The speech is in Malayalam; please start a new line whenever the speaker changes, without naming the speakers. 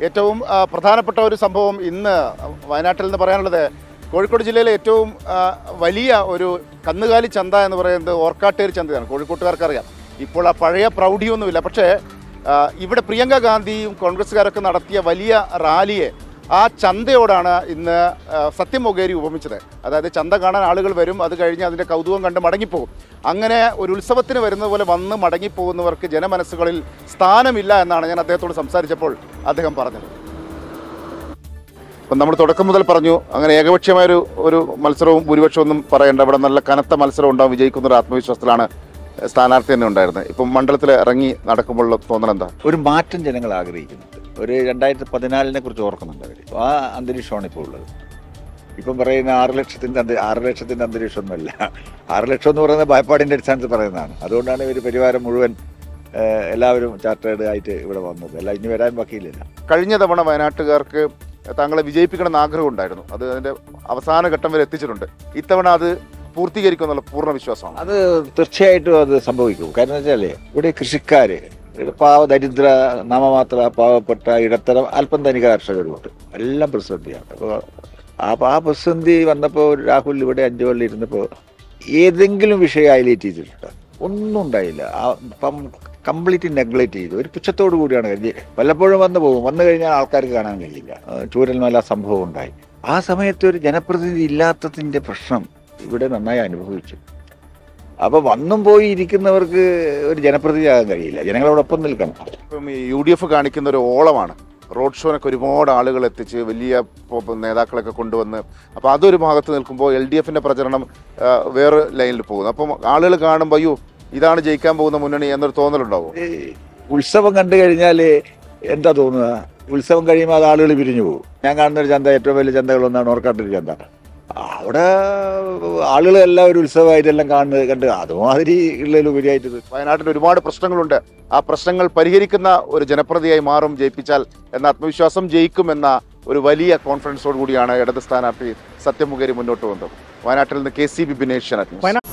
ഏറ്റവും ആ, പ്രധാനപ്പെട്ട ഒരു സംഭവം ഇന്ന് വയനാട്ടിൽ നിന്ന് പറയാനുള്ളത് കോഴിക്കോട് ജില്ലയിലെ ഏറ്റവും ആ, വലിയ ഒരു കന്നുകാലി ചന്ത എന്ന് പറയുന്നത് ഓർക്കാട്ടേരി ചന്തയാണ് കോഴിക്കോട്ടുകാർക്ക് അറിയാം ഇപ്പോൾ ആ പഴയ പ്രൗഢിയൊന്നുമില്ല പക്ഷേ ആ, ഇവിടെ പ്രിയങ്ക ഗാന്ധിയും കോൺഗ്രസ്സുകാരൊക്കെ നടത്തിയ വലിയ റാലിയെ ആ ചന്തയോടാണ് ഇന്ന് ആ, സത്യം മൊകേരി ഉപമിച്ചത് അതായത് ചന്ത കാണാൻ ആളുകൾ വരും അത് കഴിഞ്ഞ് അതിൻ്റെ കൗതുകം കണ്ട് മടങ്ങിപ്പോകും അങ്ങനെ ഒരു ഉത്സവത്തിന് വരുന്നത് പോലെ വന്ന് മടങ്ങിപ്പോകുന്നവർക്ക് ജനമനസ്സുകളിൽ സ്ഥാനമില്ല എന്നാണ് ഞാൻ അദ്ദേഹത്തോട് സംസാരിച്ചപ്പോൾ അദ്ദേഹം പറഞ്ഞത് അപ്പം നമ്മൾ തുടക്കം മുതൽ പറഞ്ഞു അങ്ങനെ ഏകപക്ഷീയമായൊരു ഒരു മത്സരവും ഭൂരിപക്ഷവും ഒന്നും പറയേണ്ട ഇവിടെ നല്ല കനത്ത മത്സരം ഉണ്ടാവും വിജയിക്കുന്ന ഒരു ആത്മവിശ്വാസത്തിലാണ് സ്ഥാനാർത്ഥി തന്നെ ഉണ്ടായിരുന്നത് ഇപ്പം മണ്ഡലത്തിൽ ഇറങ്ങി നടക്കുമ്പോൾ തോന്നണം എന്താ
ഒരു മാറ്റം ജനങ്ങൾ ആഗ്രഹിക്കുന്നുണ്ട് ഒരു രണ്ടായിരത്തി പതിനാലിനെ കുറിച്ച് ഓർക്കുന്നുണ്ട് അവർ ആ അന്തരീക്ഷമാണ് ഇപ്പോൾ ഉള്ളത് ഇപ്പം പറയുന്ന ആറ് ലക്ഷത്തിൻ്റെ അന്ത ആറ് ലക്ഷത്തിൻ്റെ അന്തരീക്ഷമൊന്നുമല്ല ആറ് ലക്ഷം എന്ന് പറയുന്നത് ഭയപ്പാടിൻ്റെ അടിസ്ഥാനത്തിൽ പറയുന്നതാണ് അതുകൊണ്ടാണ് ഇവർ പരിവാരം മുഴുവൻ ഏഹ്, എല്ലാവരും ചാർട്ടേഡ് ആയിട്ട് ഇവിടെ വന്നത് അല്ല ഇനി വരാൻ ബാക്കിയില്ല
കഴിഞ്ഞ തവണ വയനാട്ടുകാർക്ക് താങ്കളെ വിജയിപ്പിക്കണമെന്ന് ആഗ്രഹം ഉണ്ടായിരുന്നു അത് അതിൻ്റെ അവസാന ഘട്ടം വരെ എത്തിച്ചിട്ടുണ്ട് ഇത്തവണ അത് പൂർത്തീകരിക്കുമെന്നുള്ള പൂർണ്ണ വിശ്വാസമാണ്
അത് തീർച്ചയായിട്ടും അത് സംഭവിക്കും കാരണം വെച്ചാൽ ഇവിടെ കൃഷിക്കാര് ഇവിടെ പാവ ദരിദ്ര നാമമാത്ര പാവപ്പെട്ട ഇടത്തരം അല്പം ധനിക കർഷകരുമുണ്ട് എല്ലാം പ്രതിസന്ധിയാണ് അപ്പോൾ ആ ആ പ്രതിസന്ധി വന്നപ്പോൾ രാഹുൽ ഇവിടെ അഞ്ചു കൊല്ലം ഇരുന്നപ്പോൾ ഏതെങ്കിലും വിഷയം ഹൈലൈറ്റ് ചെയ്തിട്ടുണ്ട് ഒന്നും ഉണ്ടായില്ല ആ ഇപ്പം കംപ്ലീറ്റ് നെഗ്ലക്റ്റ് ചെയ്തു ഒരു പുച്ഛത്തോടു കൂടിയാണ് കരുതി വല്ലപ്പോഴും വന്നു പോകും വന്നു കഴിഞ്ഞാൽ ആൾക്കാർക്ക് കാണാൻ കഴിയില്ല ആ, ചൂരൽമല സംഭവം ഉണ്ടായി ആ സമയത്ത് ഒരു ജനപ്രതിനിധി ഇല്ലാത്തതിൻ്റെ പ്രശ്നം ഇവിടെ നന്നായി അനുഭവിച്ചു അപ്പൊ വന്നും പോയി ഇരിക്കുന്നവർക്ക് ഒരു ജനപ്രതിനിധിയാകാൻ കഴിയില്ല ജനങ്ങളോടൊപ്പം നിൽക്കണം
ഇപ്പം ഈ യു ഡി എഫ് കാണിക്കുന്ന ഒരു ഓളമാണ് റോഡ് ഷോനൊക്കെ ഒരുപാട് ആളുകൾ എത്തിച്ച് വലിയ പോ- പോ- നേതാക്കളൊക്കെ കൊണ്ടുവന്ന് അപ്പോൾ അതൊരു ഭാഗത്ത് നിൽക്കുമ്പോൾ എൽ ഡി എഫിൻ്റെ പ്രചരണം ആ, വേറെ ലൈനിൽ പോകുന്നു അപ്പം ആളുകൾ കാണുമ്പോൾ അയ്യോ ഇതാണ് ജയിക്കാൻ പോകുന്ന മുന്നണി എന്നൊരു തോന്നലുണ്ടാവും
ഈ ഉത്സവം കണ്ടു കഴിഞ്ഞാൽ എന്താ തോന്നുക ഉത്സവം കഴിയുമ്പോൾ അത് ആളുകൾ പിരിഞ്ഞു പോകും ഞാൻ കാണുന്ന ഒരു ചന്ത ഏറ്റവും വലിയ ചന്തകളൊന്നാണ് ഓർക്കാട്ടൊരു ചന്ത അവിടെ ആളുകൾ എല്ലാം ഒരു ഉത്സവമായിട്ടെല്ലാം കാണുന്നത് കണ്ട് അതുമാതിരി ഉള്ളതിലുപരിയായിട്ട് ഇത്
വയനാട്ടിൽ ഒരുപാട് പ്രശ്നങ്ങളുണ്ട് ആ പ്രശ്നങ്ങൾ പരിഹരിക്കുന്ന ഒരു ജനപ്രതിയായി മാറും ജയിപ്പിച്ചാൽ എന്ന ആത്മവിശ്വാസം ജയിക്കുമെന്ന ഒരു വലിയ കോൺഫിഡൻസോട് കൂടിയാണ് ഇടത് സ്ഥാനാർത്ഥി സത്യമുഖേരി മുന്നോട്ട് വന്നത് വയനാട്ടിൽ നിന്ന് കെ സി ബി ബിനേഷ്